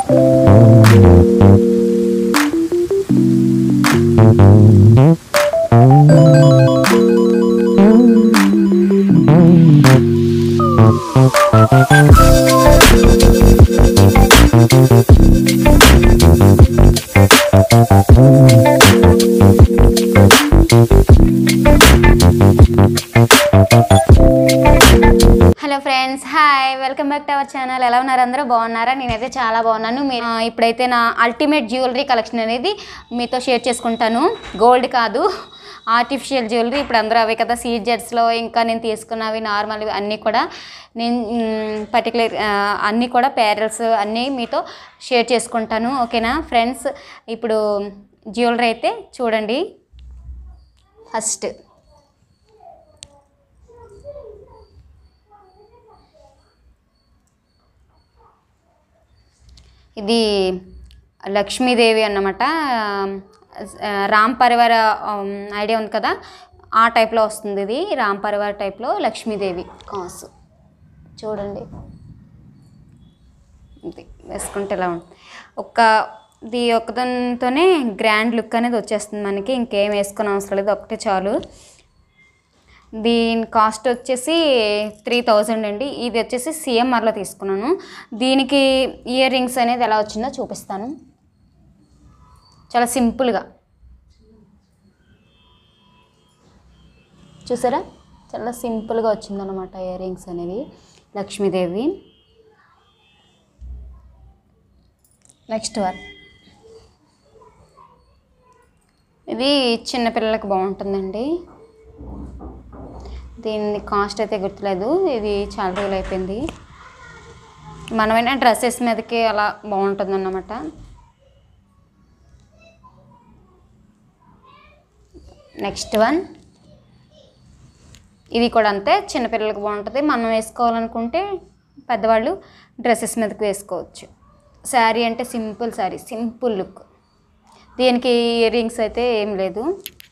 Hello friends hi welcome back to our channel ఎలా ఉన్నారు అందరూ బాగున్నారా నేనైతే చాలా బాగున్నాను మీరు ఆ, ఇప్పుడైతే నా అల్టిమేట్ జ్యువెలరీ కలెక్షన్ అనేది మీతో షేర్ చేసుకుంటాను గోల్డ్ కాదు ఆర్టిఫిషియల్ జ్యువెలరీ ఇప్పుడు అందరూ అవే కదా సీజెట్స్లో ఇంకా నేను తీసుకున్నవి నార్మల్ అన్నీ కూడా నేను పర్టికులర్ అన్నీ కూడా ప్యారల్స్ అన్నీ మీతో షేర్ చేసుకుంటాను ఓకేనా ఫ్రెండ్స్ ఇప్పుడు జ్యువెలరీ అయితే చూడండి ఫస్ట్ ఇది లక్ష్మీదేవి అన్నమాట ఆ, రామ్ పరివార ఆమ్, ఐడియా ఉంది కదా ఆ టైప్లో వస్తుంది ఇది రామ్ పరివార టైప్లో లక్ష్మీదేవి కాసు చూడండి ఇది వేసుకుంటే ఇలా ఉంటుంది ఒక్క ఇది ఒకదానితోనే గ్రాండ్ లుక్ అనేది వచ్చేస్తుంది మనకి ఇంకేం వేసుకునే అవసరం లేదు ఒకటే చాలు దీని కాస్ట్ వచ్చేసి త్రీ థౌజండ్ అండి ఇది వచ్చేసి సిఎంఆర్లో తీసుకున్నాను దీనికి ఇయర్ రింగ్స్ అనేది ఎలా వచ్చిందో చూపిస్తాను చాలా సింపుల్గా చూసారా చాలా సింపుల్గా వచ్చిందనమాట ఇయర్ రింగ్స్ అనేది లక్ష్మీదేవి నెక్స్ట్ వన్ ఇది చిన్నపిల్లలకు బాగుంటుందండి దీని కాస్ట్ అయితే గుర్తులేదు ఇది చాలా రోజులు అయిపోయింది మనమైనా డ్రెస్సెస్ మీదకి అలా బాగుంటుంది అన్నమాట నెక్స్ట్ వన్ ఇది కూడా అంతే చిన్నపిల్లలకు బాగుంటుంది మనం వేసుకోవాలనుకుంటే పెద్దవాళ్ళు డ్రెస్సెస్ మీదకి వేసుకోవచ్చు శారీ అంటే సింపుల్ శారీ సింపుల్ లుక్ దీనికి ఇయర్ రింగ్స్ అయితే ఏం లేదు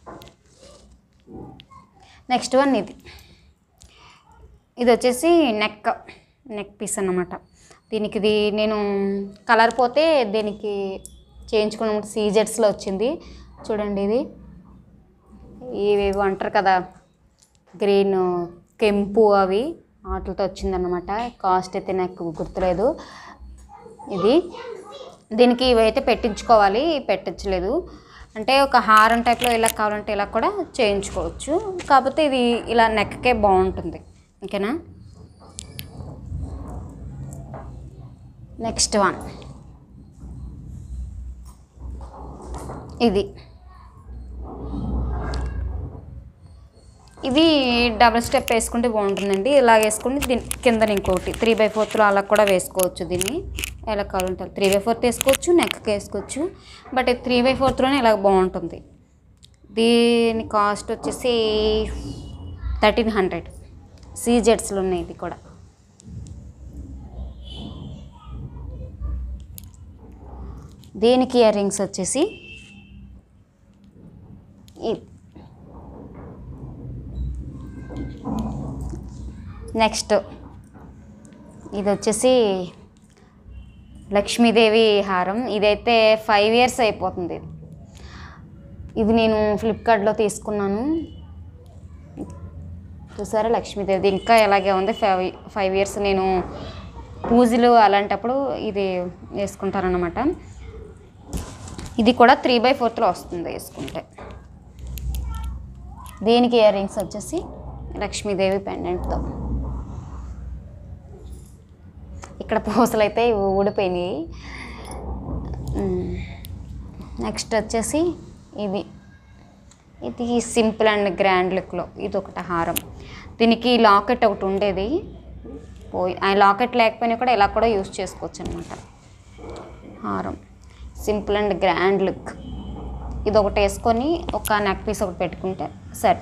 నెక్స్ట్ వన్ ఇది ఇది వచ్చేసి నెక్ నెక్ పీస్ అన్నమాట దీనికి ఇది నేను కలర్ పోతే దీనికి చేయించుకున్న సీజెట్స్లో వచ్చింది చూడండి ఇది ఇవేవో అంటారు కదా గ్రీన్ కెంపు అవి వాటితో వచ్చిందన్నమాట కాస్ట్ అయితే నాకు గుర్తులేదు ఇది దీనికి ఇవైతే పెట్టించుకోవాలి పెట్టించలేదు అంటే ఒక హారం టైప్లో ఇలా కావాలంటే ఇలా కూడా చేయించుకోవచ్చు కాకపోతే ఇది ఇలా నెక్కే బాగుంటుంది ఓకేనా నెక్స్ట్ వన్ ఇది ఇది డబుల్ స్టెప్ వేసుకుంటే బాగుంటుందండి ఇలా వేసుకుని దీని కింద ఇంకోటి త్రీ బై ఫోర్త్లో అలా కూడా వేసుకోవచ్చు దీన్ని ఎలా కావాలంటే త్రీ బై ఫోర్త్ వేసుకోవచ్చు నెక్కి వేసుకోవచ్చు బట్ త్రీ బై ఫోర్త్లోనే ఇలా బాగుంటుంది దీని కాస్ట్ వచ్చేసి థర్టీన్ హండ్రెడ్ సీజెట్స్లో ఉన్నాయి ఇది కూడా దీనికి ఇయర్ రింగ్స్ వచ్చేసి ఇది నెక్స్ట్ ఇది వచ్చేసి లక్ష్మీదేవి హారం ఇదైతే ఫైవ్ ఇయర్స్ అయిపోతుంది ఇది ఇది నేను ఫ్లిప్కార్ట్లో తీసుకున్నాను చూసారా లక్ష్మీదేవి ఇంకా ఎలాగే ఉంది ఫైవ్ ఫైవ్ ఇయర్స్ నేను పూజలు అలాంటప్పుడు ఇది వేసుకుంటారనమాట ఇది కూడా త్రీ బై ఫోర్త్లో వస్తుంది వేసుకుంటే దీనికి ఇయర్ రింగ్స్ వచ్చేసి లక్ష్మీదేవి పెండెంట్తో ఇక్కడ పూసలు అయితే ఊడిపోయినాయి నెక్స్ట్ వచ్చేసి ఇది ఇది సింపుల్ అండ్ గ్రాండ్ లుక్లో ఇది ఒకటి హారం దీనికి లాకెట్ ఒకటి ఉండేది పోయి ఆ లాకెట్ లేకపోయినా కూడా ఇలా కూడా యూస్ చేసుకోవచ్చు అనమాట హారం సింపుల్ అండ్ గ్రాండ్ లుక్ ఇది ఒకటి వేసుకొని ఒక నెక్ పీస్ ఒకటి పెట్టుకుంటే సరే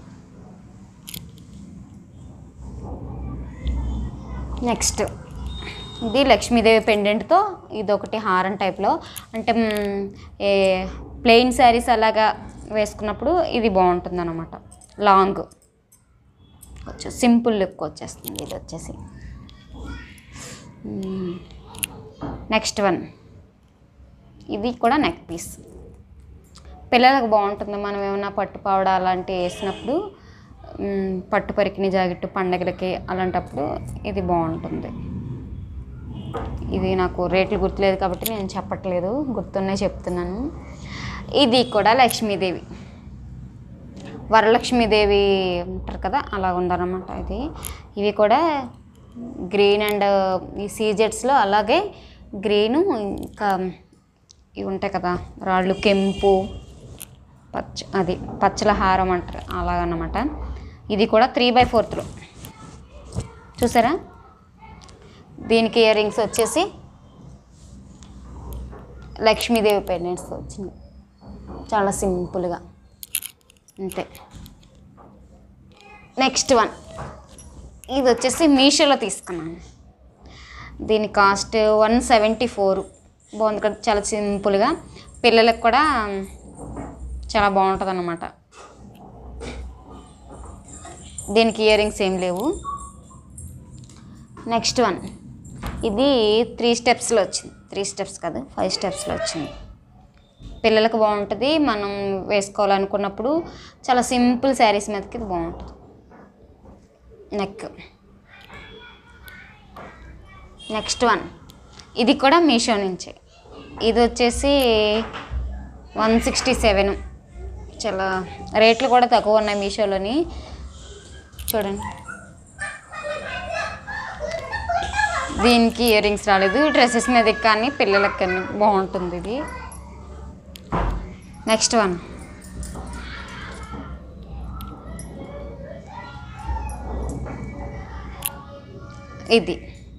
నెక్స్ట్ ఇది లక్ష్మీదేవి పెండెంట్తో ఇది ఒకటి హారం టైప్లో అంటే మ్, ఏ ప్లెయిన్ శారీస్ అలాగా వేసుకున్నప్పుడు ఇది బాగుంటుంది అనమాట లాంగ్ వచ్చి సింపుల్ లుక్ వచ్చేస్తుంది ఇది వచ్చేసి నెక్స్ట్ వన్ ఇది కూడా నెక్ పీస్ పిల్లలకు బాగుంటుంది మనం ఏమైనా పట్టు పావడ అలాంటివి వేసినప్పుడు మ్, పట్టు పరికిణి జాకెట్ పండగలకి అలాంటప్పుడు ఇది బాగుంటుంది ఇది నాకు రేట్లు గుర్తులేదు కాబట్టి నేను చెప్పట్లేదు గుర్తున్నాయి చెప్తున్నాను ఇది కూడా లక్ష్మీదేవి వరలక్ష్మీదేవి అంటారు కదా అలా ఉందన్నమాట ఇది ఇవి కూడా గ్రీన్ అండ్ ఈ సీజెట్స్లో అలాగే గ్రీను ఇంకా ఇవి ఉంటాయి కదా రాళ్ళు కెంపు పచ్చ అది పచ్చల హారం అంటారు అలాగన్నమాట ఇది కూడా త్రీ బై ఫోర్త్లో చూసారా దీనికి ఇయర్ రింగ్స్ వచ్చేసి లక్ష్మీదేవి పెండెంట్స్ వచ్చింది చాలా సింపుల్గా అంతే నెక్స్ట్ వన్ ఇది వచ్చేసి మీషోలో తీసుకున్నాను దీని కాస్ట్ వన్ సెవెంటీ ఫోర్ బాగుంది కదా చాలా సింపుల్గా పిల్లలకు కూడా చాలా బాగుంటుంది అన్నమాట దీనికి ఇయర్ రింగ్స్ ఏం లేవు నెక్స్ట్ వన్ ఇది త్రీ స్టెప్స్లో వచ్చింది త్రీ స్టెప్స్ కాదు ఫైవ్ స్టెప్స్లో వచ్చింది పిల్లలకు బాగుంటుంది మనం వేసుకోవాలనుకున్నప్పుడు చాలా సింపుల్ శారీస్ మీదకి ఇది బాగుంటుంది నెక్ నెక్స్ట్ వన్ ఇది కూడా మీషో నుంచి ఇది వచ్చేసి వన్ సిక్స్టీ సెవెన్ చాలా రేట్లు కూడా తక్కువ ఉన్నాయి మీషోలోని చూడండి దీనికి ఇయర్ రింగ్స్ రాలేదు డ్రెస్సెస్ మీద కానీ పిల్లలకి కానీ బాగుంటుంది ఇది నెక్స్ట్ వన్ ఇది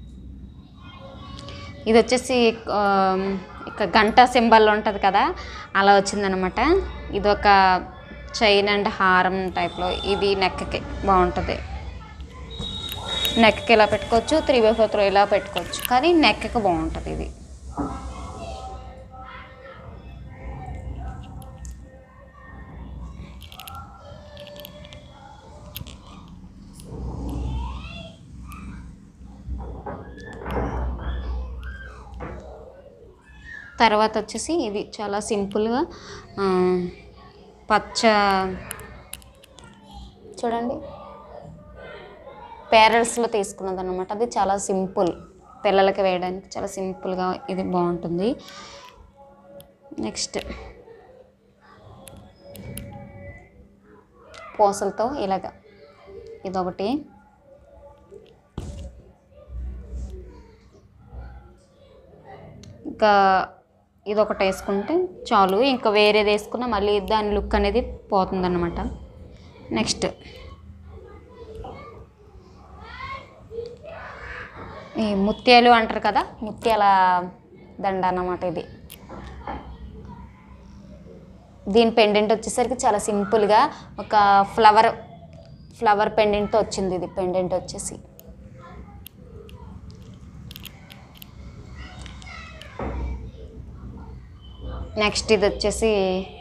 ఇది వచ్చేసి ఆ, ఇక గంట సింబల్ ఉంటుంది కదా అలా వచ్చిందనమాట ఇది ఒక చైన్ అండ్ హారం టైప్లో ఇది నెక్కి బాగుంటుంది నెక్కి ఇలా పెట్టుకోవచ్చు త్రీ బై ఫోర్ ఇలా పెట్టుకోవచ్చు కానీ నెక్కి బాగుంటుంది ఇది తర్వాత వచ్చేసి ఇది చాలా సింపుల్గా ఆ, పచ్చ చూడండి పేరల్స్లో తీసుకున్నది అనమాట అది చాలా సింపుల్ పిల్లలకి వేయడానికి చాలా సింపుల్గా ఇది బాగుంటుంది నెక్స్ట్ పూసలతో ఇలాగ ఇదొకటి ఇంకా ఇది ఒకటి వేసుకుంటే చాలు ఇంకా వేరేది వేసుకున్నా మళ్ళీ దాని లుక్ అనేది పోతుందన్నమాట నెక్స్ట్ ఈ ముత్యాలు అంటారు కదా ముత్యాల దండ అన్నమాట ఇది దీని పెండెంట్ వచ్చేసరికి చాలా సింపుల్గా ఒక ఫ్లవర్ ఫ్లవర్ పెండెంట్తో వచ్చింది ఇది పెండెంట్ వచ్చేసి నెక్స్ట్ ఇది వచ్చేసి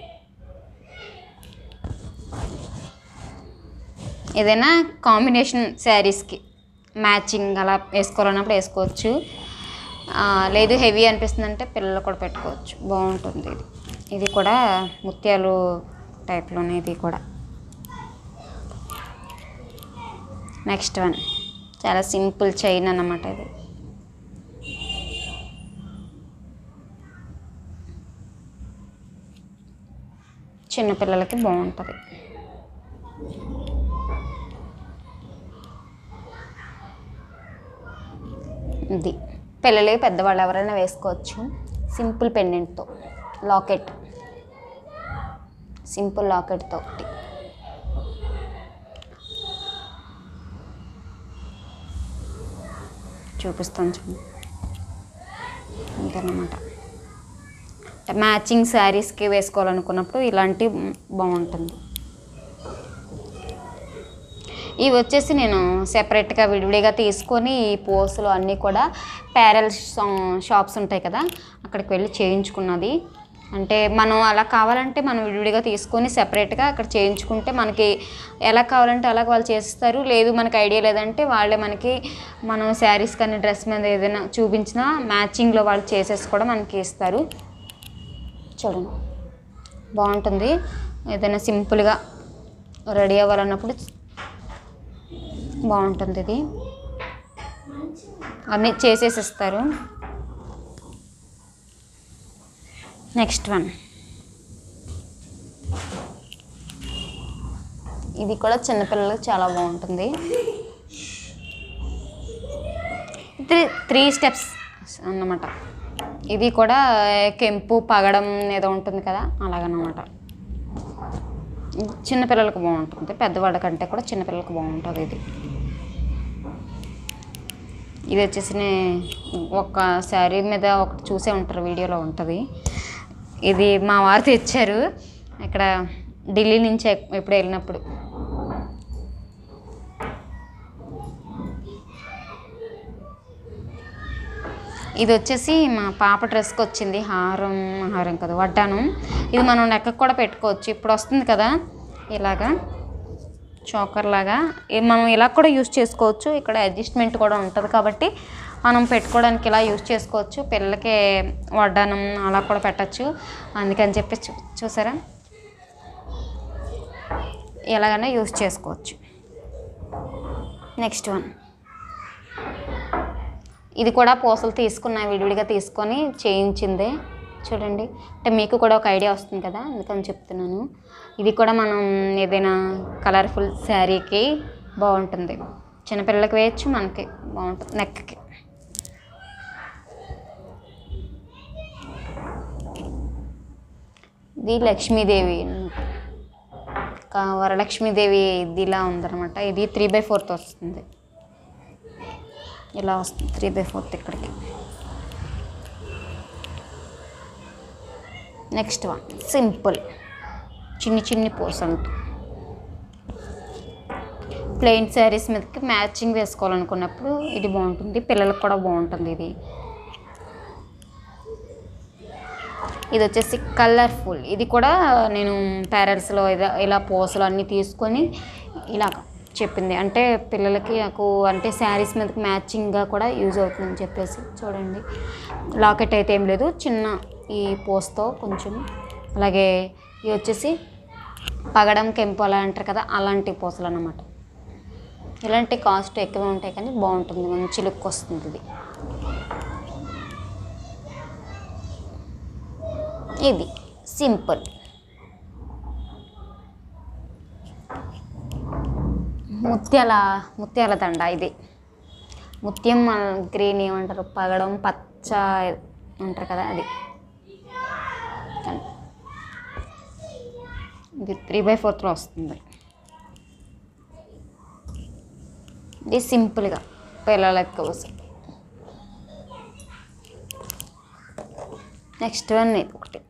ఏదైనా కాంబినేషన్ శారీస్కి మ్యాచింగ్ అలా వేసుకోవాలన్నప్పుడు వేసుకోవచ్చు ఆ, లేదు హెవీ అనిపిస్తుందంటే పిల్లలు కూడా పెట్టుకోవచ్చు బాగుంటుంది ఇది ఇది కూడా ముత్యాలు టైప్లోనే ఇది కూడా నెక్స్ట్ వన్ చాలా సింపుల్ చైన్ అన్నమాట ఇది చిన్నపిల్లలకి బాగుంటుంది ఇది పిల్లలకి పెద్దవాళ్ళు ఎవరైనా వేసుకోవచ్చు సింపుల్ పెండెంట్తో లాకెట్ సింపుల్ లాకెట్తో ఒకటి చూపిస్తాను చూడండి అంతేనమాట మ్యాచింగ్ శారీస్కి వేసుకోవాలనుకున్నప్పుడు ఇలాంటి బాగుంటుంది ఇవి వచ్చేసి నేను సెపరేట్గా విడివిడిగా తీసుకొని ఈ పోస్టులు అన్నీ కూడా ప్యారల్ షాప్స్ ఉంటాయి కదా అక్కడికి వెళ్ళి చేయించుకున్నది అంటే మనం అలా కావాలంటే మనం విడివిడిగా తీసుకొని సెపరేట్గా అక్కడ చేయించుకుంటే మనకి ఎలా కావాలంటే అలా వాళ్ళు చేస్తారు లేదు మనకి ఐడియా లేదంటే వాళ్ళే మనకి మనం శారీస్ కానీ డ్రెస్ మీద ఏదైనా చూపించినా మ్యాచింగ్లో వాళ్ళు చేసేసి కూడా మనకి ఇస్తారు చూడండి బాగుంటుంది ఏదైనా సింపుల్గా రెడీ అవ్వాలన్నప్పుడు బాగుంటుంది ఇది అన్నీ చేసేసి ఇస్తారు నెక్స్ట్ వన్ ఇది కూడా చిన్నపిల్లలకు చాలా బాగుంటుంది త్రీ త్రీ స్టెప్స్ అన్నమాట ఇది కూడా కెంపు పగడం ఏదో ఉంటుంది కదా అలాగనమాట చిన్నపిల్లలకు బాగుంటుంది పెద్దవాళ్ళ కంటే కూడా చిన్నపిల్లలకు బాగుంటుంది ఇది ఇది వచ్చేసి నే- ఒక శారీ మీద ఒకటి చూసే ఉంటారు వీడియోలో ఉంటుంది ఇది మా వారు తెచ్చారు ఇక్కడ ఢిల్లీ నుంచి ఎప్- ఎప్పుడు వెళ్ళినప్పుడు ఇది వచ్చేసి మా పాప డ్రెస్కి వచ్చింది హారం హారం కదా వడ్డాను ఇది మనం నెక్కకు కూడా పెట్టుకోవచ్చు ఇప్పుడు వస్తుంది కదా ఇలాగా చోకర్ లాగా ఇది మనం ఇలా కూడా యూస్ చేసుకోవచ్చు ఇక్కడ అడ్జస్ట్మెంట్ కూడా ఉంటుంది కాబట్టి మనం పెట్టుకోవడానికి ఇలా యూస్ చేసుకోవచ్చు పిల్లలకి వడ్డానం అలా కూడా పెట్టచ్చు అందుకని చెప్పి చూ చూసారా ఎలాగైనా యూస్ చేసుకోవచ్చు నెక్స్ట్ వన్ ఇది కూడా పూసలు తీసుకున్న విడివిడిగా తీసుకొని చేయించిందే చూడండి అంటే మీకు కూడా ఒక ఐడియా వస్తుంది కదా అందుకని చెప్తున్నాను ఇది కూడా మనం ఏదైనా కలర్ఫుల్ శారీకి బాగుంటుంది చిన్నపిల్లలకి వేయచ్చు మనకి బాగుంటుంది నెక్కి ఇది లక్ష్మీదేవి అన్నమాట. కా- వరలక్ష్మీదేవి ఇది ఇలా ఉందన్నమాట ఇది త్రీ బై ఫోర్త్ వస్తుంది ఇలా వస్తుంది త్రీ బై ఫోర్త్ ఇక్కడికి నెక్స్ట్ వన్ సింపుల్ చిన్ని చిన్ని పూసలతో ప్లెయిన్ శారీస్ మీదకి మ్యాచింగ్ వేసుకోవాలనుకున్నప్పుడు ఇది బాగుంటుంది పిల్లలకు కూడా బాగుంటుంది ఇది ఇది వచ్చేసి కలర్ఫుల్ ఇది కూడా నేను ప్యారెట్స్లో ఇలా ఇలా పూసలు అన్నీ తీసుకొని ఇలా చెప్పింది అంటే పిల్లలకి నాకు అంటే శారీస్ మీదకి మ్యాచింగ్గా కూడా యూజ్ అవుతుందని చెప్పేసి చూడండి లాకెట్ అయితే ఏం లేదు చిన్న ఈ పోస్తో కొంచెం అలాగే ఇవి వచ్చేసి పగడం కెంపు అలా అంటారు కదా అలాంటి పూసలు అన్నమాట ఇలాంటి కాస్ట్ ఎక్కువ ఉంటాయి కానీ బాగుంటుంది మంచి లుక్ వస్తుంది ఇది ఇది సింపుల్ ముత్యాల ముత్యాల దండ ఇది ముత్యం మన గ్రీన్ ఏమంటారు పగడం పచ్చ అంటారు కదా అది ఇది త్రీ బై ఫోర్త్లో వస్తుంది ఇది సింపుల్గా పిల్లలకి కోసం నెక్స్ట్ వన్ ఇది ఒకటి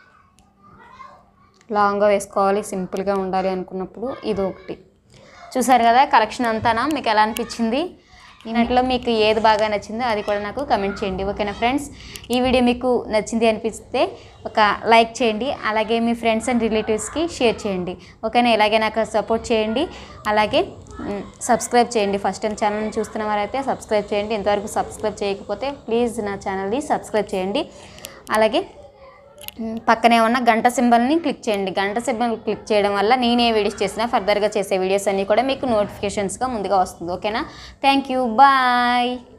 లాంగ్గా వేసుకోవాలి సింపుల్గా ఉండాలి అనుకున్నప్పుడు ఇది ఒకటి చూసారు కదా కలెక్షన్ అంతానా మీకు ఎలా అనిపించింది దీంట్లో మీకు ఏది బాగా నచ్చిందో అది కూడా నాకు కమెంట్ చేయండి ఓకేనా ఫ్రెండ్స్ ఈ వీడియో మీకు నచ్చింది అనిపిస్తే ఒక లైక్ చేయండి అలాగే మీ ఫ్రెండ్స్ అండ్ రిలేటివ్స్కి షేర్ చేయండి ఓకేనా ఇలాగే నాకు సపోర్ట్ చేయండి అలాగే మ్, సబ్స్క్రైబ్ చేయండి ఫస్ట్ టైం ఛానల్ని చూస్తున్న వారైతే సబ్స్క్రైబ్ చేయండి ఇంతవరకు సబ్స్క్రైబ్ చేయకపోతే ప్లీజ్ నా ఛానల్ని సబ్స్క్రైబ్ చేయండి అలాగే మ్, పక్కనే ఉన్న గంట సింబల్ని క్లిక్ చేయండి గంట సింబల్ క్లిక్ చేయడం వల్ల నేనే వీడియోస్ చేసినా ఫర్దర్గా చేసే వీడియోస్ అన్నీ కూడా మీకు నోటిఫికేషన్స్గా ముందుగా వస్తుంది ఓకేనా థ్యాంక్ యూ బాయ్